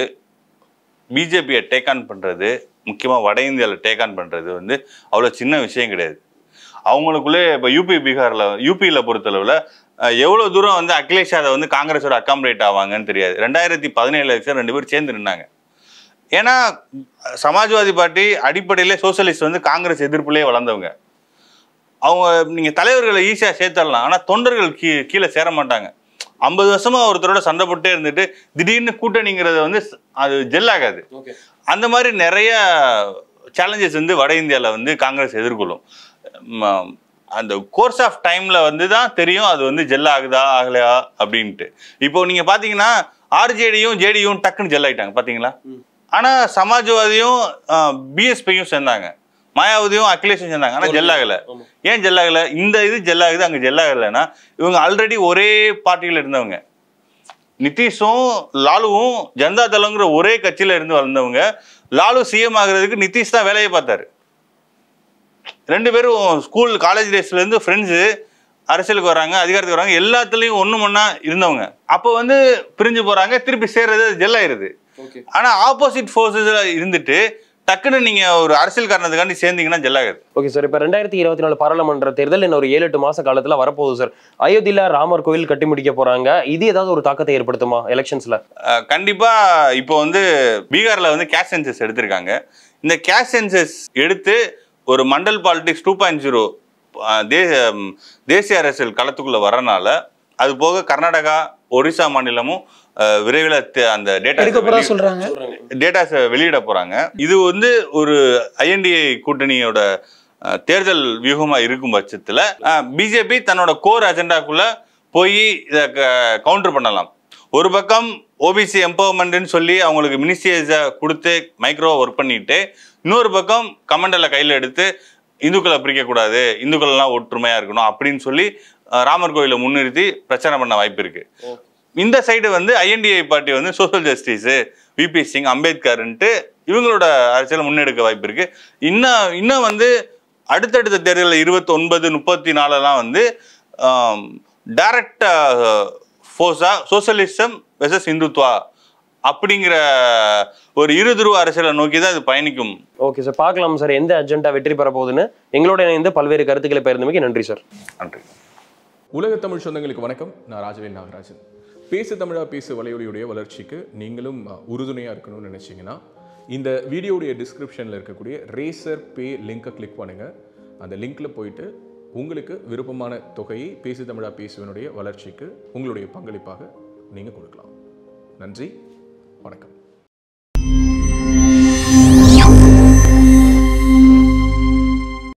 பிஜேபியை டேக் ஆன் பண்றது முக்கியமா வட இந்தியாவில் டேக் ஆன் பண்றது வந்து அவ்வளோ சின்ன விஷயம் கிடையாது அவங்களுக்குள்ளே இப்போ யூபி பீகார்ல யூபியில் பொறுத்தளவில் அஹ், எவ்வளவு தூரம் வந்து அகிலேஷ் யாதவ் வந்து காங்கிரஸோட அக்காமடேட் ஆவாங்கன்னு தெரியாது ரெண்டாயிரத்தி பதினேழு எலெக்ஷன் ரெண்டு பேரும் சேர்ந்து நின்னாங்க ஏன்னா சமாஜ்வாதி பார்ட்டி அடிப்படையிலே சோஷலிஸ்ட் வந்து காங்கிரஸ் எதிர்ப்புலேயே வளர்ந்தவங்க அவங்க நீங்க தலைவர்களை ஈஸியா சேர்த்தரலாம் ஆனா தொண்டர்கள் கீ கீழே சேர மாட்டாங்க ஐம்பது வருஷமா ஒருத்தரோட சண்டை போட்டே இருந்துட்டு திடீர்னு கூட்டணிங்கிறது வந்து ஸ்- அது ஜெல் ஆகாது அந்த மாதிரி நிறைய சேலஞ்சஸ் வந்து வட இந்தியாவில் வந்து காங்கிரஸ் எதிர்கொள்ளும் ம, அந்த கோர்ஸ் ஆஃப் டைம்ல வந்து தான் தெரியும் அது வந்து ஜெல் ஆகுதா ஆகலையா அப்படின்ட்டு இப்போ நீங்க பாத்தீங்கன்னா ஆர்ஜேடியும் ஜேடியும் டக்குன்னு ஜெல் ஆயிட்டாங்க பாத்தீங்களா ஆனா சமாஜ்வாதியும் பிஎஸ்பியும் சேர்ந்தாங்க மாயாவதியும் அகிலேஷும் சேர்ந்தாங்க ஆனா ஜெல் ஆகல ஏன் ஜெல் ஆகல இந்த இது ஜெல் ஆகுது அங்க ஜெல் ஆகலைன்னா இவங்க ஆல்ரெடி ஒரே பார்ட்டியில இருந்தவங்க நிதிஷும் லாலுவும் ஜனதா தளங்கிற ஒரே கட்சியில இருந்து வளர்ந்தவங்க லாலு சிஎம் ஆகுறதுக்கு நிதிஷ் தான் வேலையை பார்த்தாரு ரெண்டு பேரும் ஸ்கூல் காலேஜ் டேஸ்ல இருந்து ஃப்ரெண்ட்ஸு அரசியலுக்கு வராங்க அதிகாரத்துக்கு வராங்க எல்லாத்துலயும் ஒண்ணு மண்ணா இருந்தவங்க அப்போ வந்து பிரிஞ்சு போறாங்க திருப்பி சேர்றது ஜெல் ஆயிருது ஆனா ஆப்போசிட் ஃபோர்ஸஸ்ல இருந்துட்டு டக்குன்னு நீங்க ஒரு அரசியல் காரணத்துக்காண்டி சேர்ந்தீங்கன்னா ஜெல் ஆகாது ஓகே சார் இப்போ ரெண்டாயிரத்தி இருபத்தி நாலு பாராளுமன்ற தேர்தல் இன்னும் ஒரு ஏழு எட்டு மாச காலத்துல வரப்போகுது சார் அயோத்தியில ராமர் கோவில் கட்டி முடிக்க போறாங்க இது ஏதாவது ஒரு தாக்கத்தை ஏற்படுத்துமா எலெக்ஷன்ஸ்ல அஹ் கண்டிப்பா இப்போ வந்து பீகார்ல வந்து கேஷ் சென்சஸ் எடுத்திருக்காங்க இந்த கேஷ் சென்சஸ் எடுத்து ஒரு Mandal politics two point zero தேசிய அரசியல் களத்துக்குள்ள வரனால அது போக கர்நாடகா ஒரிசா மாநிலமும் அஹ், விரைவில் தே- அந்த எடுக்க போறதா டேட்டா சொல்றாங்க டேட்டாஸை வெளியிட போறாங்க இது வந்து ஒரு ஐஎன்டிஏ கூட்டணியோட அஹ், தேர்தல் வியூகமா இருக்கும் பட்சத்துல பிஜேபி தன்னோட கோர் அஜெண்டாக்குள்ள போய் இதை கவுண்டர் பண்ணலாம் ஒரு பக்கம் ஓபிசி எம்பவர்மெண்ட்னு சொல்லி அவங்களுக்கு மினிஸ்ட்ரியஸை கொடுத்து மைக்ரோ ஒர்க் பண்ணிட்டு இன்னொரு பக்கம் கமண்டலை கையில் எடுத்து இந்துக்களை பிரிக்கக்கூடாது இந்துக்கள் எல்லாம் ஒற்றுமையா இருக்கணும் அப்படின்னு சொல்லி அஹ், ராமர் கோயிலை முன்னிறுத்தி பிரச்சனை பண்ண வாய்ப்பு இருக்கு இந்த சைடு வந்து ஐஎன்டிஐ பார்ட்டி வந்து சோஷியல் ஜஸ்டிஸ் விபி சிங் அம்பேத்கர்ன்ட்டு இவங்களோட அரசியல் முன்னெடுக்க வாய்ப்பு இருக்கு இன்னும் இன்னும் வந்து அடுத்தடுத்த தேர்தலில் இருபத்தி ஒன்பது முப்பத்தி நாலுலாம் வந்து டைரக்ட் ஃபோர்ஸா சோஷலிசம் வெசஸ் இந்துத்வா அப்படிங்கிற ஒரு இருதுருவ அரசியலை நோக்கி தான் இது பயணிக்கும் ஓகே சார் பார்க்கலாம் சார் எந்த அஜெண்டா வெற்றி பெற போகுதுன்னு எங்களோட இணைந்து பல்வேறு கருத்துக்களை பகிர்ந்தமைக்கு நன்றி சார் நன்றி உலக தமிழ் சொந்தங்களுக்கு வணக்கம் நான் ராஜவேல் நாகராஜன் பேசு தமிழா பேசு வலையொலியுடைய வளர்ச்சிக்கு நீங்களும் அஹ், உறுதுணையா இருக்கணும்னு நினைச்சீங்கன்னா இந்த வீடியோடைய டிஸ்கிரிப்ஷனில் இருக்கக்கூடிய ரேசர் பே லிங்கை கிளிக் பண்ணுங்க அந்த லிங்க்ல போயிட்டு உங்களுக்கு விருப்பமான தொகையை பேசு தமிழா பேசுவனுடைய வளர்ச்சிக்கு உங்களுடைய பங்களிப்பாக நீங்கள் கொடுக்கலாம் நன்றி வணக்கம்